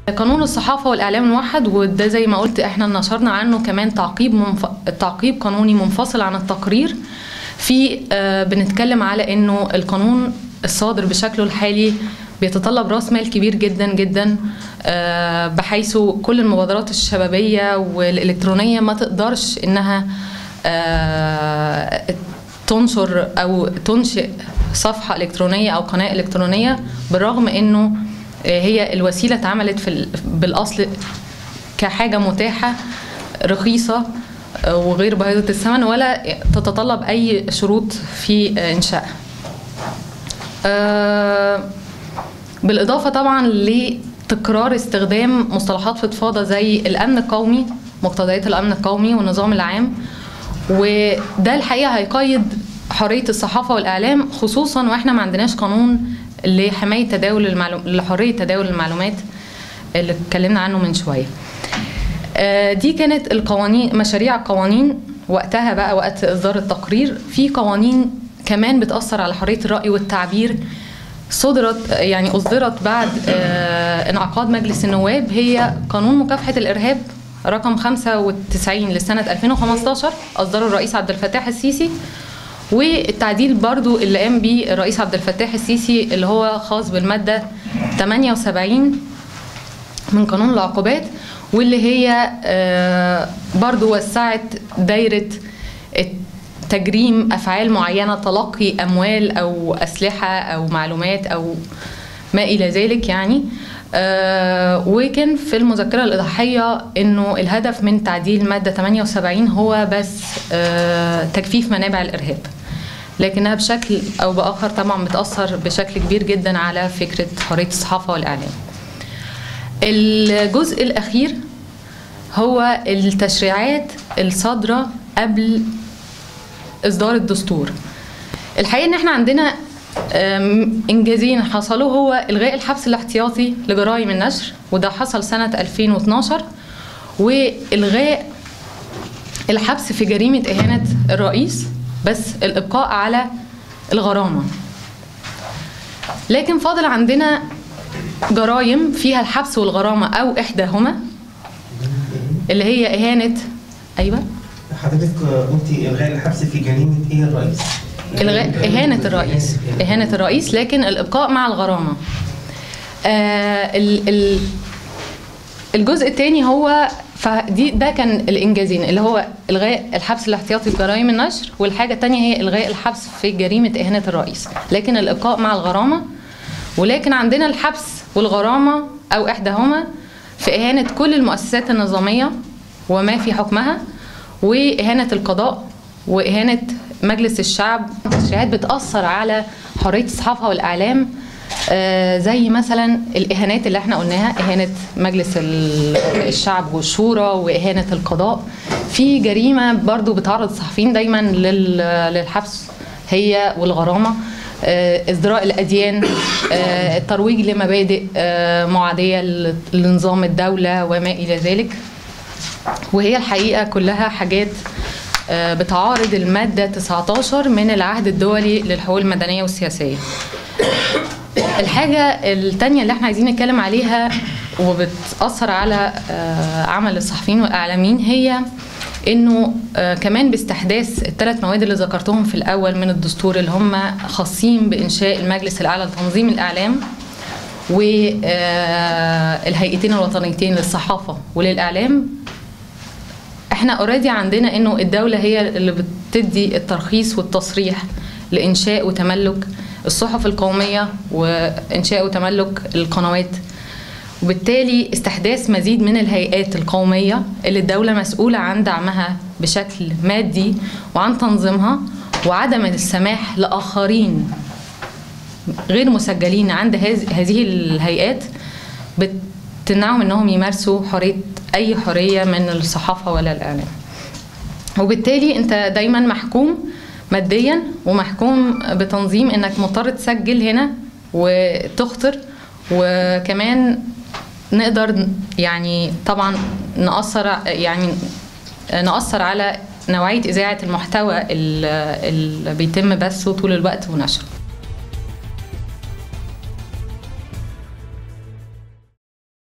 قانون الصحافة والإعلام الموحد وده زي ما قلت احنا نشرنا عنه كمان تعقيب منف... تعقيب قانوني منفصل عن التقرير في آه بنتكلم على انه القانون الصادر بشكله الحالي بيتطلب راس مال كبير جدا جدا آه بحيث كل المبادرات الشبابية والإلكترونية ما تقدرش انها آه تنشر او تنشئ صفحة إلكترونية او قناة إلكترونية بالرغم انه هي الوسيله اتعملت في بالاصل كحاجه متاحه رخيصه وغير باهظه الثمن ولا تتطلب اي شروط في انشائها. بالاضافه طبعا لتكرار استخدام مصطلحات فضفاضه زي الامن القومي مقتضيات الامن القومي والنظام العام وده الحقيقه هيقيد حريه الصحافه والاعلام خصوصا واحنا ما عندناش قانون لحمايه تداول المعلوم... لحريه تداول المعلومات اللي اتكلمنا عنه من شويه. دي كانت القوانين مشاريع القوانين وقتها بقى وقت اصدار التقرير في قوانين كمان بتاثر على حريه الراي والتعبير صدرت يعني اصدرت بعد انعقاد مجلس النواب هي قانون مكافحه الارهاب رقم 95 لسنه 2015 اصدره الرئيس عبد الفتاح السيسي والتعديل برضو اللي قام بيه الرئيس عبد الفتاح السيسي اللي هو خاص بالمادة 78 من قانون العقوبات واللي هي برضو وسعت دايرة تجريم أفعال معينة تلقي أموال أو أسلحة أو معلومات أو ما إلى ذلك يعني وكان في المذكرة الإضاحية إنه الهدف من تعديل مادة 78 هو بس تجفيف منابع الإرهاب لكنها بشكل او باخر طبعا بتاثر بشكل كبير جدا على فكره حريه الصحافه والاعلام الجزء الاخير هو التشريعات الصادره قبل اصدار الدستور الحقيقه ان احنا عندنا انجازين حصلوا هو الغاء الحبس الاحتياطي لجرائم النشر وده حصل سنه 2012 والغاء الحبس في جريمه اهانه الرئيس بس الابقاء على الغرامه لكن فاضل عندنا جرائم فيها الحبس والغرامه او احداهما اللي هي اهانه ايوه حضرتك قلتي الغاء الحبس في جريمه ايه الرئيس؟ الغاء اهانه الرئيس اهانه الرئيس لكن الابقاء مع الغرامه آه ال ال الجزء الثاني هو فدي ده كان الانجازين اللي هو الغاء الحبس الاحتياطي في جرائم النشر والحاجه الثانيه هي الغاء الحبس في جريمه اهانه الرئيس لكن الابقاء مع الغرامه ولكن عندنا الحبس والغرامه او احداهما في اهانه كل المؤسسات النظاميه وما في حكمها واهانه القضاء واهانه مجلس الشعب تشريعات بتاثر على حريه الصحافه والاعلام آه زي مثلا الاهانات اللي احنا قلناها اهانه مجلس الشعب والشورى واهانه القضاء في جريمه برضو بتعرض الصحفيين دايما للحبس هي والغرامه آه ازدراء الاديان آه الترويج لمبادئ معاديه لنظام الدوله وما الى ذلك وهي الحقيقه كلها حاجات بتعارض الماده 19 من العهد الدولي للحقوق المدنيه والسياسيه الحاجة التانية اللي احنا عايزين نتكلم عليها وبتأثر على عمل الصحفيين والإعلاميين هي انه كمان باستحداث الثلاث مواد اللي ذكرتهم في الاول من الدستور اللي هم خاصين بانشاء المجلس الاعلى لتنظيم الاعلام والهيئتين الوطنيتين للصحافه وللاعلام احنا اوريدي عندنا انه الدوله هي اللي بتدي الترخيص والتصريح لانشاء وتملك الصحف القومية وإنشاء وتملك القنوات وبالتالي استحداث مزيد من الهيئات القومية اللي الدولة مسؤولة عن دعمها بشكل مادي وعن تنظيمها وعدم السماح لآخرين غير مسجلين عند هذه الهيئات بتمنعهم انهم يمارسوا حرية أي حرية من الصحافة ولا الإعلام وبالتالي أنت دايما محكوم ماديا ومحكوم بتنظيم انك مضطر تسجل هنا وتخطر وكمان نقدر يعني طبعا نأثر يعني نأثر على نوعية إذاعة المحتوى اللي بيتم بثه طول الوقت ونشره